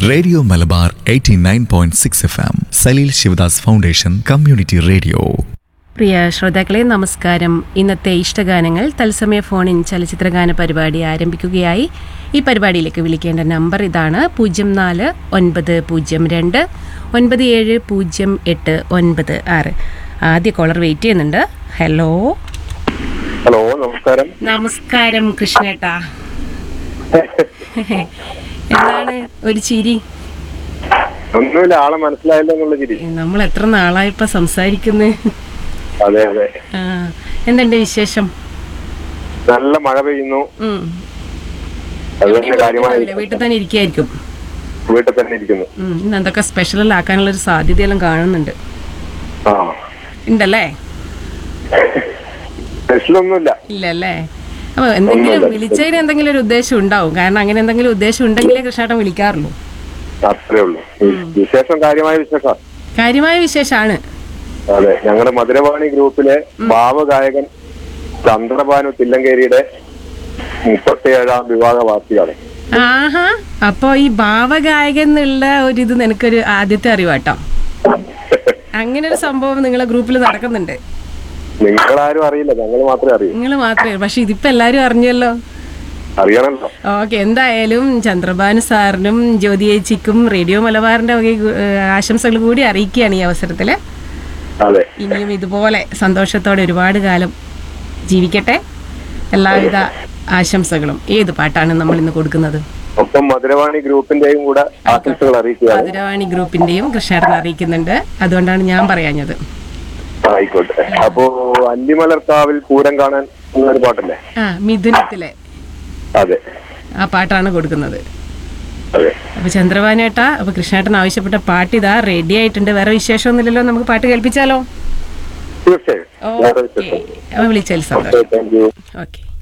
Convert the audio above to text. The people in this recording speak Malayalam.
Radio Malabar 89.6 F M Saleel Sivadas foundation community radio പ്രിയ ശ്രോതാക്കളെ നമസ്കാരം ഇന്നത്തെ ഇഷ്ടഗാനങ്ങൾ തത്സമയ ഫോണിൻ ചലച്ചിത്രഗാന പരിപാടി ആരംഭിക്കുകയായി ഈ പരിപാടിയിലേക്ക് വിളിക്കേണ്ട നമ്പർ ഇതാണ് പൂജ്യം നാല് ഒൻപത് പൂജ്യം രണ്ട് ഒൻപത് ഏഴ് പൂജ്യം എട്ട് ഒൻപത് ആറ് ആദ്യ കോളർ വെയിറ്റ് ചെയ്യുന്നുണ്ട് ഹലോ ഹലോ നമസ്കാരം നമസ്കാരം കൃഷ്ണേട്ടാ എന്താണ് ഒരു ചിരി ഒന്നുമില്ല ആളെ മനസ്സിലായല്ലോ എന്നുള്ള ചിരി നമ്മൾ എത്ര നാളായിപ്പോ സംസാരിക്കുന്നത് അതെ അതെ ആ എന്തുണ്ട് വിശേഷം നല്ല മഴ പെയ്യുന്നു ഉം. അത് തന്നെ കാര്യമായി എവിടെയും വീട്ടിൽ തന്നെ ഇരിക്കായിരിക്കും വീട്ടിൽ തന്നെ ഇരിക്കുന്നു ഉം, ഇന്ന് എന്തൊക്കെ സ്പെഷ്യൽ ആക്കാനുള്ള ഒരു സാധ്യതയെല്ലാം കാണുന്നുണ്ട് ആ ഉണ്ടല്ലേ സ്പെഷ്യലൊന്നുമില്ല ഇല്ലല്ലേ അപ്പൊ എന്തെങ്കിലും വിളിച്ചതിന് എന്തെങ്കിലും ഒരു ഉദ്ദേശം ഉണ്ടാവും കാരണം അങ്ങനെ എന്തെങ്കിലും ഉദ്ദേശം ഉണ്ടെങ്കിലേ കൃഷ്ണേട്ടൻ വിളിക്കാറുള്ളൂ അത്രേ ഉള്ളൂ വിശേഷം കാര്യമായ വിശേഷം കാര്യമായ വിശേഷമാണ് അതെ ഞങ്ങളുടെ മധുരവാണി ഗ്രൂപ്പിലെ ഭാവഗായകൻ ചന്ദ്രഭാനു തില്ലങ്കേരിയുടെ മുപ്പത്തിയേഴാം വിവാഹ വാർഷികമാണ് ആഹാ അപ്പൊ ഈ ഭാവഗായകൻ എന്നുള്ള ഒരു ഇത് നിനക്കൊരു ആദ്യത്തെ അറിവാട്ടോ അങ്ങനെ ഒരു സംഭവം നിങ്ങളെ ഗ്രൂപ്പിൽ നടക്കുന്നുണ്ട് നിങ്ങളാരും അറിയില്ല ഞങ്ങൾ മാത്രമേ അറിയൂ നിങ്ങൾ മാത്രമേ പക്ഷെ ഇതിപ്പോ എല്ലാരും അറിഞ്ഞല്ലോ അറിയണല്ലോ ഓക്കെ എന്തായാലും ചന്ദ്രഭാനു സാറിനും ജ്യോതി ചേച്ചിക്കും റേഡിയോ മലബാറിന്റെ വക ഏഹ്, ആശംസകൾ കൂടി അറിയിക്കുകയാണ് ഈ അവസരത്തിൽ അതെ ഇനിയും ഇതുപോലെ സന്തോഷത്തോടെ ഒരുപാട് കാലം ജീവിക്കട്ടെ എല്ലാവിധ ആശംസകളും ഏത് പാട്ടാണ് നമ്മൾ ഇന്ന് കൊടുക്കുന്നത് ഒപ്പം മധുരവാണി ഗ്രൂപ്പിന്റെയും കൂടെ ആശംസകൾ അറിയിക്കുകയാണ് മധുരവാണി ഗ്രൂപ്പിന്റെയും കൃഷ്ണേട്ടൻ അറിയിക്കുന്നുണ്ട് അതുകൊണ്ടാണ് ഞാൻ പറയാഞ്ഞത് ആയിക്കോട്ടെ അപ്പോ അല്ലിമലർക്കാവിൽ പൂരം കാണാൻ എന്നൊരു പാട്ടല്ലേ ആ മിഥുനത്തിലെ അതെ ആ പാട്ടാണ് കൊടുക്കുന്നത് അതെ അപ്പൊ ചന്ദ്രഭാനേട്ടാ അപ്പൊ കൃഷ്ണേട്ടൻ ആവശ്യപ്പെട്ട പാട്ട് ഇതാ റെഡി ആയിട്ടുണ്ട് വേറെ വിശേഷമൊന്നുമില്ലല്ലോ നമുക്ക് പാട്ട് കേൾപ്പിച്ചാലോ തീർച്ചയായും വേറെ ഓക്കെ വിശേഷം അപ്പൊ വിളിച്ചാൽ സന്തോഷം താങ്ക് യു ഓക്കെ